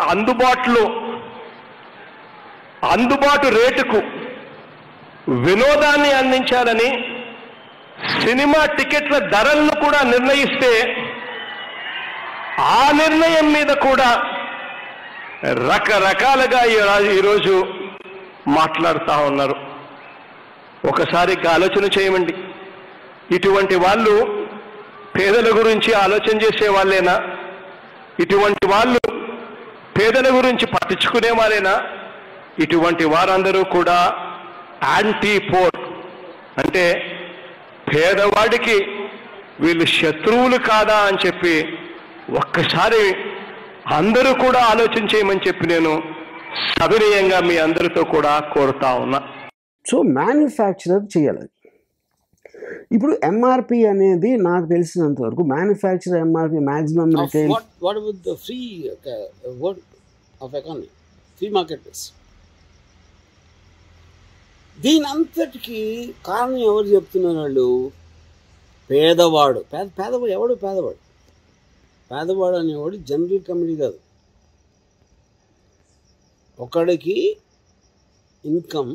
అందుబాటులో అందుబాటు రేటుకు వినోదాన్ని అందించాలని సినిమా టికెట్ల ధరలను కూడా నిర్ణయిస్తే ఆ నిర్ణయం మీద కూడా రకరకాలుగా ఈ రా- ఈరోజు మాట్లాడుతూ ఉన్నారు ఒకసారి ఆలోచన చేయమండి ఇటువంటి వాళ్ళు పేదల గురించి ఆలోచన చేసే వాళ్ళేనా ఇటువంటి వాళ్ళు పేదల గురించి పట్టించుకునే వాళ్ళేనా ఇటువంటి వారందరూ కూడా యాంటీ పోర్ అంటే పేదవాడికి వీళ్ళు శత్రువులు కాదా అని చెప్పి ఒక్కసారి అందరూ కూడా ఆలోచన చేయమని చెప్పి నేను సవినయంగా మీ అందరితో కూడా కోరుతా ఉన్నా సో మ్యానుఫ్యాక్చరర్ చేయాలి ఇప్పుడు ఎంఆర్పి అనేది నాకు తెలిసినంత వరకు manufacturer MRP maximum Of retail what, what about the free uh, uh, word of economy? Free marketplace. దీని అంతటికి కారణం ఎవరు చెప్తున్నారు వాళ్ళు పేదవాడు పేద పేదవాడు ఎవడు పేదవాడు పేదవాడు అనేవాడు జనరల్ కమిటీ కాదు ఒకడికి ఇన్కమ్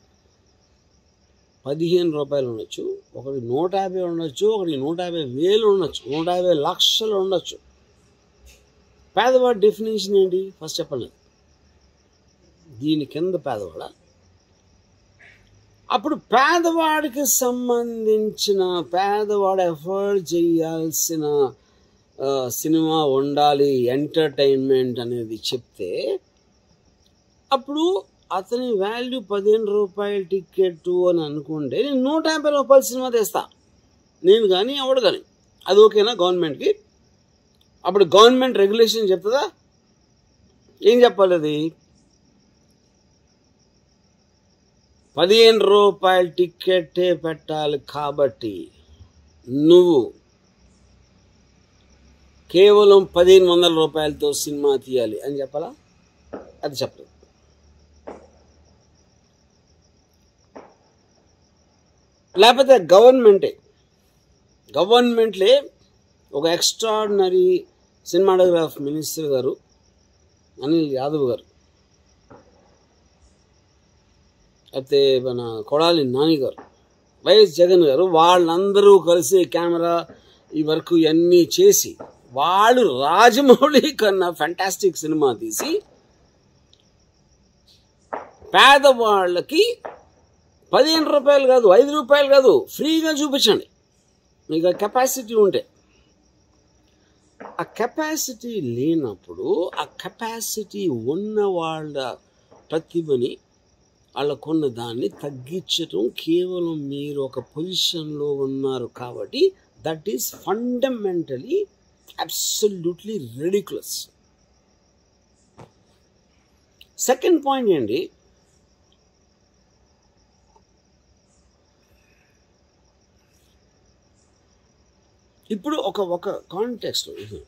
పదిహేను రూపాయలు ఉండొచ్చు ఒకటి నూట యాభై ఉండొచ్చు ఒకటి నూట యాభై వేలు ఉండొచ్చు నూట యాభై లక్షలు ఉండొచ్చు పేదవాడి డెఫినేషన్ ఏంటి ఫస్ట్ చెప్పండి దీని కింద పేదవాడ అప్పుడు పేదవాడికి సంబంధించిన పేదవాడు ఎఫర్ట్ చేయాల్సిన ఆ, సినిమా ఉండాలి ఎంటర్టైన్మెంట్ అనేది చెప్తే అప్పుడు అతని వాల్యూ పదిహేను రూపాయల టికెట్ అని అనుకుంటే నేను నూట యాభై రూపాయల సినిమా తెస్తా నేను కానీ ఎవడు కానీ అది ఓకేనా గవర్నమెంట్కి అప్పుడు గవర్నమెంట్ రెగ్యులేషన్ చెప్తుందా ఏం చెప్పాలి అది పదిహేను రూపాయల టికెట్టే పెట్టాలి కాబట్టి నువ్వు కేవలం పదిహేను వందల రూపాయలతో సినిమా తీయాలి అని చెప్పాలా అది చెప్పలేదు లేకపోతే గవర్నమెంటే గవర్నమెంట్లే ఒక ఎక్స్ట్రాడినరీ సినిమాటోగ్రాఫ్ మినిస్టర్ గారు అనిల్ యాదవ్ గారు అయితే మన కొడాలి నాని గారు వైఎస్ జగన్ గారు వాళ్ళందరూ కలిసి కెమెరా ఈ వర్క్ ఇవన్నీ చేసి వాళ్ళు రాజమౌళి కన్నా ఫంటాస్టిక్ సినిమా తీసి పేదవాళ్ళకి పదిహేను రూపాయలు కాదు ఐదు రూపాయలు కాదు ఫ్రీగా చూపించండి మీకు ఆ కెపాసిటీ ఉంటే ఆ కెపాసిటీ లేనప్పుడు ఆ కెపాసిటీ ఉన్న వాళ్ళ ప్రతిభని వాళ్ళకున్న దాన్ని తగ్గించటం కేవలం మీరు ఒక పొజిషన్లో ఉన్నారు కాబట్టి that is fundamentally absolutely ridiculous second point ఏంటి ఇప్పుడు ఒక ఒక కాంటెక్స్ట్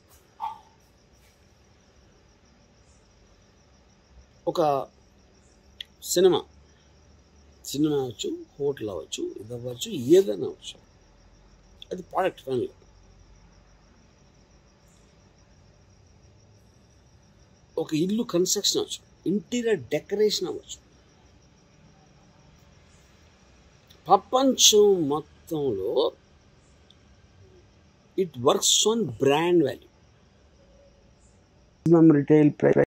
ఒక సినిమా సినిమా అవ్వచ్చు హోటల్ అవ్వచ్చు ఇది అవ్వచ్చు ఏదైనా అవ్వచ్చు అది ప్రోడక్ట్ ఫైనల్ ఒక ఇల్లు కన్స్ట్రక్షన్ అవ్వచ్చు ఇంటీరియర్ డెకరేషన్ అవ్వచ్చు ప్రపంచం మొత్తంలో it works on brand value retail